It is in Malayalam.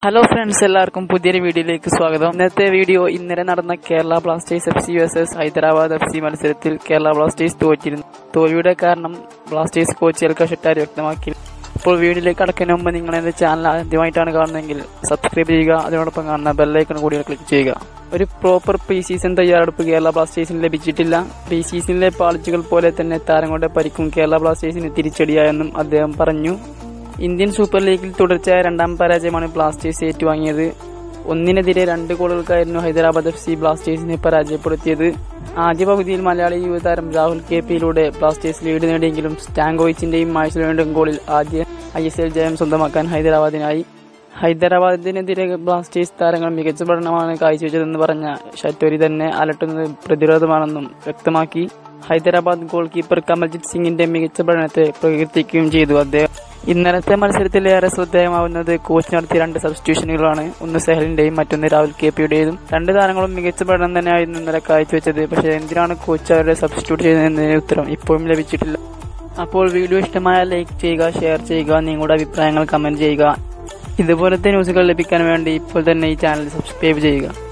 ഹലോ ഫ്രണ്ട്സ് എല്ലാവർക്കും പുതിയൊരു വീഡിയോയിലേക്ക് സ്വാഗതം ഇന്നത്തെ വീഡിയോ ഇന്നലെ നടന്ന Kerala Blasters F C versus Hyderabad F C മത്സരത്തിൽ കേരള ബ്ലാസ്റ്റേഴ്സ് തോറ്റിരുന്നു തോൽവിയുടെ കാരണം ബ്ലാസ്റ്റേഴ്സ് കോച്ച് എൽക്ക ഷെട്ടാരി വ്യക്തമാക്കി അപ്പോൾ വീഡിയോയിലേക്ക് കടക്കുന്നതിന് മുമ്പ് നിങ്ങൾ എന്റെ ചാനൽ ആദ്യമായിട്ടാണ് കാണുന്നതെങ്കിൽ സബ്സ്ക്രൈബ് ചെയ്യുക അതിനോടൊപ്പം കാണുന്ന ബെല്ലൈക്കൺ കൂടി ക്ലിക്ക് ചെയ്യുക ഒരു പ്രോപ്പർ പ്രീ സീസൺ തയ്യാറെടുപ്പ് കേരള ബ്ലാസ്റ്റേഴ്സിന് ലഭിച്ചിട്ടില്ല പ്രീ സീസണിലെ പാളിച്ചുകൾ പോലെ തന്നെ താരങ്ങളുടെ പരിക്കും കേരള ബ്ലാസ്റ്റേഴ്സിന് തിരിച്ചടിയായെന്നും അദ്ദേഹം പറഞ്ഞു ഇന്ത്യൻ സൂപ്പർ ലീഗിൽ തുടർച്ചയായ രണ്ടാം പരാജയമാണ് ബ്ലാസ്റ്റേഴ്സ് ഏറ്റുവാങ്ങിയത് ഒന്നിനെതിരെ രണ്ട് ഗോളുകൾക്കായിരുന്നു ഹൈദരാബാദ് എഫ് സി ബ്ലാസ്റ്റേഴ്സിനെ പരാജയപ്പെടുത്തിയത് ആദ്യ പകുതിയിൽ മലയാളി യുവതാരം രാഹുൽ കെ പിയിലൂടെ ബ്ലാസ്റ്റേഴ്സ് ലീഡ് നേടിയെങ്കിലും സ്റ്റാങ്കോയിച്ചിന്റെയും മാഴ്സലോയുടെയും ഗോളിൽ ആദ്യ ഐ എസ് എൽ ജയം സ്വന്തമാക്കാൻ ഹൈദരാബാദിനായി ഹൈദരാബാദിനെതിരെ ബ്ലാസ്റ്റേഴ്സ് താരങ്ങൾ മികച്ച പഠനമാണ് കാഴ്ചവെച്ചതെന്ന് പറഞ്ഞ ഷറ്റോരി തന്നെ അലട്ടുന്നത് പ്രതിരോധമാണെന്നും വ്യക്തമാക്കി ഹൈദരാബാദ് ഗോൾ കീപ്പർ കമൽജിത് സിംഗിന്റെ മികച്ച പഠനത്തെ പ്രകീർത്തിക്കുകയും ചെയ്തു അദ്ദേഹം ഇന്നലത്തെ മത്സരത്തിൽ ഏറെ ശ്രദ്ധേയമാവുന്നത് കോച്ച് നടത്തിയ രണ്ട് സബ്സ്റ്റിറ്റ്യൂഷനുകളാണ് ഒന്ന് സെഹലിന്റെയും മറ്റൊന്ന് രാഹുൽ കെ പിയുടേതും രണ്ട് താരങ്ങളും മികച്ച പഠനം തന്നെയായിരുന്നു ഇന്നലെ കാഴ്ചവെച്ചത് പക്ഷേ എന്തിനാണ് കോച്ച് അവരെ സബ്സ്റ്റിറ്റ്യൂട്ട് ചെയ്തതെന്നതിന് ഉത്തരം ഇപ്പോഴും ലഭിച്ചിട്ടില്ല അപ്പോൾ വീഡിയോ ഇഷ്ടമായ ലൈക്ക് ചെയ്യുക ഷെയർ ചെയ്യുക നിങ്ങളുടെ അഭിപ്രായങ്ങൾ കമന്റ് ചെയ്യുക ഇതുപോലത്തെ ന്യൂസുകൾ ലഭിക്കാൻ വേണ്ടി ഇപ്പോൾ തന്നെ ഈ ചാനൽ സബ്സ്ക്രൈബ് ചെയ്യുക